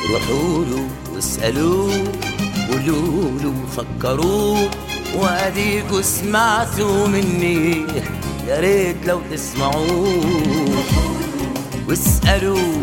روحوا له واسألوه قولوا له فكروه واديكوا سمعتوا مني يا ريت لو تسمعوه واسألوه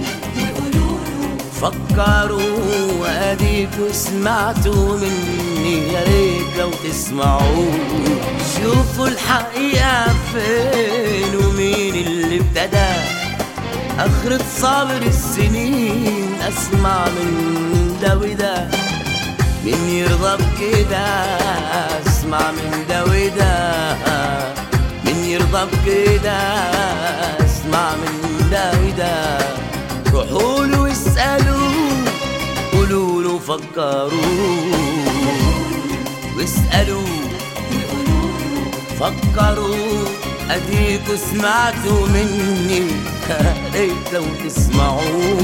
فكروا واديكوا سمعتوا مني يا ريت لو تسمعوا شوفوا الحقيقة فين ومين اللي ابتدى آخرة صبر السنين أسمع من ده وده مين يرضى بكده أسمع من ده وده مين يرضى بكده أسمع من ده وده روحوا له واسألوا قولوا له فكروا واسألوا فكروا أديكوا سمعتوا مني يا ريت لو تسمعوا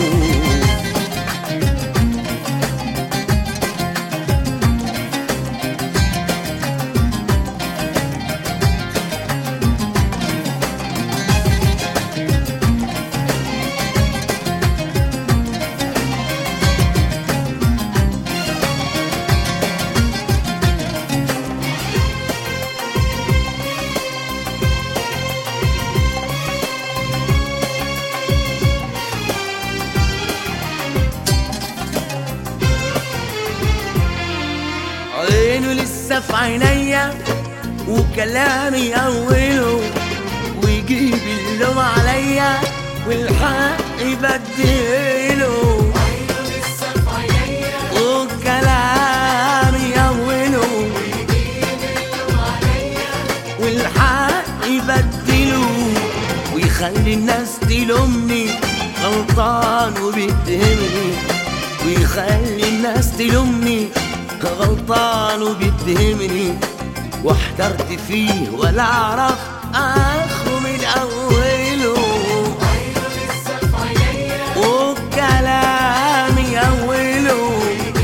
عينه لسه في عينيا وكلامي أوله ويجيب اللوم عليا والحق يبدله وكلامي أوله والحق يبدله ويخلي الناس تلومني غلطان وبيتهمني ويخلي الناس تلومني غلطان وبيتهمني واحترت فيه ولا اعرف اخره من اوله وكلامي اوله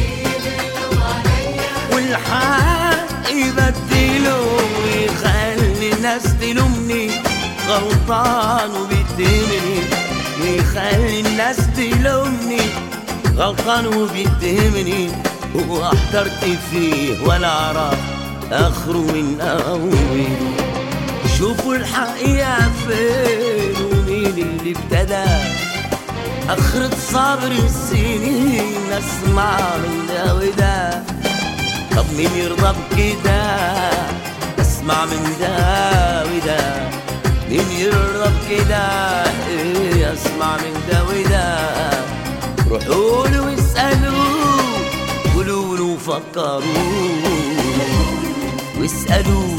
والحق يبدله ويخلي الناس تلومني غلطان وبيتهمني ويخلي الناس تلومني غلطان وبيتهمني واحترت فيه ولا اعرف اخره من اوله شوفوا الحقيقة فين ومين اللي ابتدى اخرة صبر السنين اسمع من ده وده طب مين يرضى بكده اسمع من ده وده مين يرضى بكده ايه اسمع من ده وده روحوا له واسألوه قولوا له فكروا واسألوا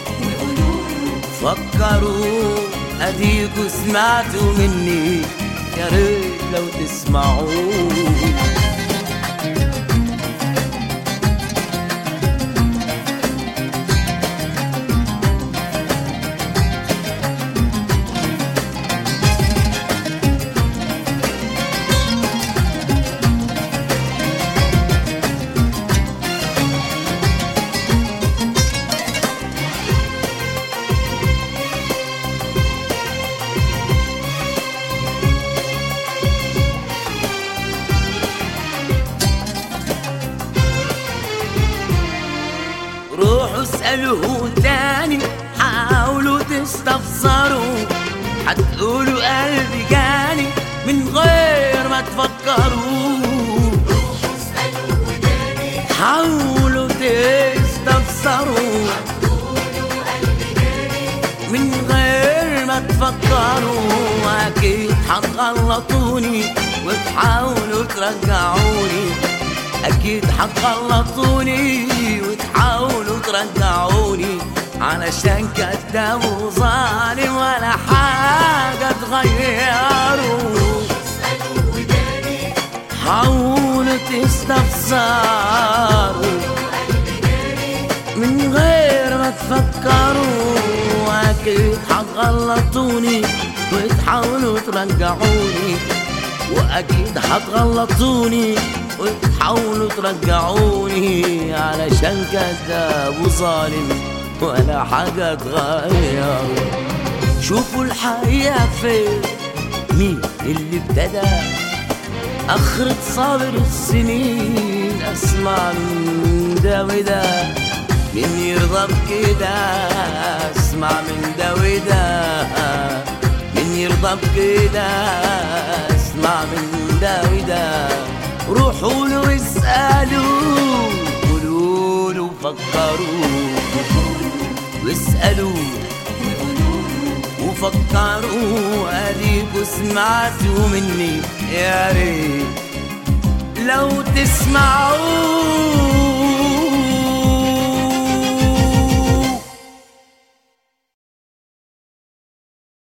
فكروا اديكوا سمعتوا مني يا ريت لو تسمعوا روحوا اسألوه تاني حاولوا تستفسروا هتقولوا قلبي جاني من غير ما تفكروا حاولوا تستفسروا من غير ما تفكروا اكيد هتغلطوني وتحاولوا ترجعوني اكيد هتغلطوني وتحاولوا ترجعوني علشان كداب وظالم ولا حاجة تغيروا حاولوا تستفسروا من غير ما تفكروا اكيد هتغلطوني وتحاولوا ترجعوني واكيد هتغلطوني وتحاولوا ترجعوني علشان كذاب وظالم ولا حاجة تغير شوفوا الحقيقة فين مين اللي ابتدى أخرة صابر السنين أسمع من ده وده مين يرضى بكده أسمع من ده وده مين يرضى بكده أسمع من ده وده روحوا له اسألوا قولوا له فكروا واسألوا وفكروا اديكوا سمعتوا مني يا ريت لو تسمعوا